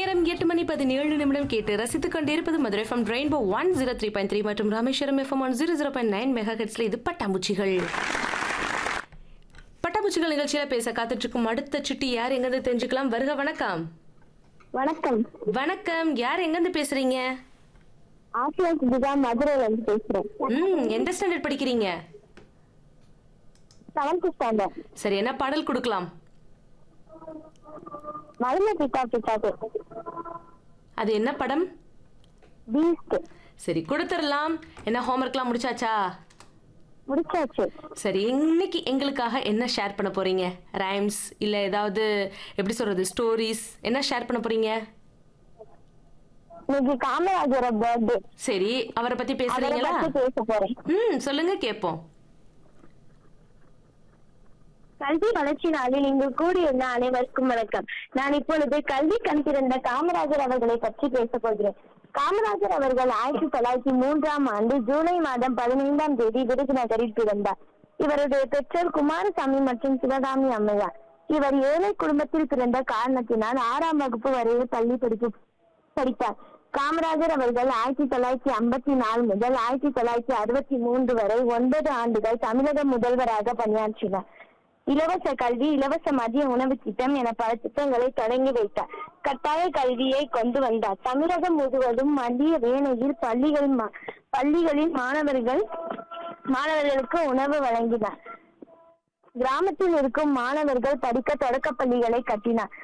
நேரம் எட்டு மணி பதினேழு நிமிடம் கேட்டு ரசித்துக் கொண்டிருப்பது Madurai FM rainbow one zero three point three மற்றும் Rameswaram FM one zero zero point nine mega ஹெட்ஸ்ல இது பட்டாம்பூச்சிகள் பட்டாம்பூச்சிகள் நிகழ்ச்சியில பேச காத்துட்டு இருக்கும் அடுத்த சுட்டி யார் எங்கிருந்து தெரிஞ்சுக்கலாம் வருக வணக்கம் வணக்கம் வணக்கம் யார் எங்கிருந்து பேசுறீங்க ஆசியா சுபிதா மதுரையில இருந்து பேசுறேன் ம் எந்த ஸ்டாண்டர்ட் படிக்கிறீங்க செவன்த் ஸ்டாண்டர்ட் சரி என்ன பாடல் கொடுக்கலாம் மரும பித்தா பித்தாது அது என்ன படம் பீஸ்ட் சரி கொடுத்துடலாம் என்ன ஹோம்ஒர்க்லாம் முடிச்சாச்சா முடிச்சாச்சு சரி இன்னைக்கு எங்களுக்காக என்ன ஷேர் பண்ண போறீங்க ரைம்ஸ் இல்ல ஏதாவது எப்படி சொல்றது ஸ்டோரிஸ் என்ன ஷேர் பண்ண போறீங்க இன்னைக்கு காமராஜரோட பர்த்டே சரி அவரை பத்தி அவரை பேசுறீங்களா பத்தி பேச போறேன் ம் சொல்லுங்க கேட்போம் கல்வி வளர்ச்சி நாளில் இங்கு கூடியுள்ள அனைவருக்கும் வணக்கம் நான் இப்பொழுது கல்வி கண் திறந்த காமராஜர் அவர்களை பற்றி பேச போகிறேன் காமராஜர் அவர்கள் ஆயிரத்தி தொள்ளாயிரத்தி மூன்றாம் ஆண்டு ஜூலை மாதம் பதினைந்தாம் தேதி விருதுநகரில் பிறந்தார் இவருடைய பெற்றோர் குமாரசாமி மற்றும் சிவகாமி அம்மையார் இவர் ஏழை குடும்பத்தில் பிறந்த காரணத்தினால் ஆறாம் வகுப்பு வரையில் பள்ளி படிப்பு படித்தார் காமராஜர் அவர்கள் ஆயிரத்தி தொள்ளாயிரத்தி ஐம்பத்தி நாலு முதல் ஆயிரத்தி தொள்ளாயிரத்தி அறுபத்தி மூன்று வரை ஒன்பது ஆண்டுகள் தமிழக முதல்வராக பணியாற்றினார் இலவச கல்வி இலவச மதிய உணவு திட்டம் என பல திட்டங்களை தொடங்கி வைத்தார் கட்டாய கல்வியை கொண்டு வந்தார் தமிழகம் முழுவதும் மதிய வேளையில் பள்ளிகள் மா- பள்ளிகளில் மாணவர்கள் மாணவர்களுக்கு உணவு வழங்கினார் கிராமத்தில் இருக்கும் மாணவர்கள் படிக்க தொடக்க பள்ளிகளை கட்டினார்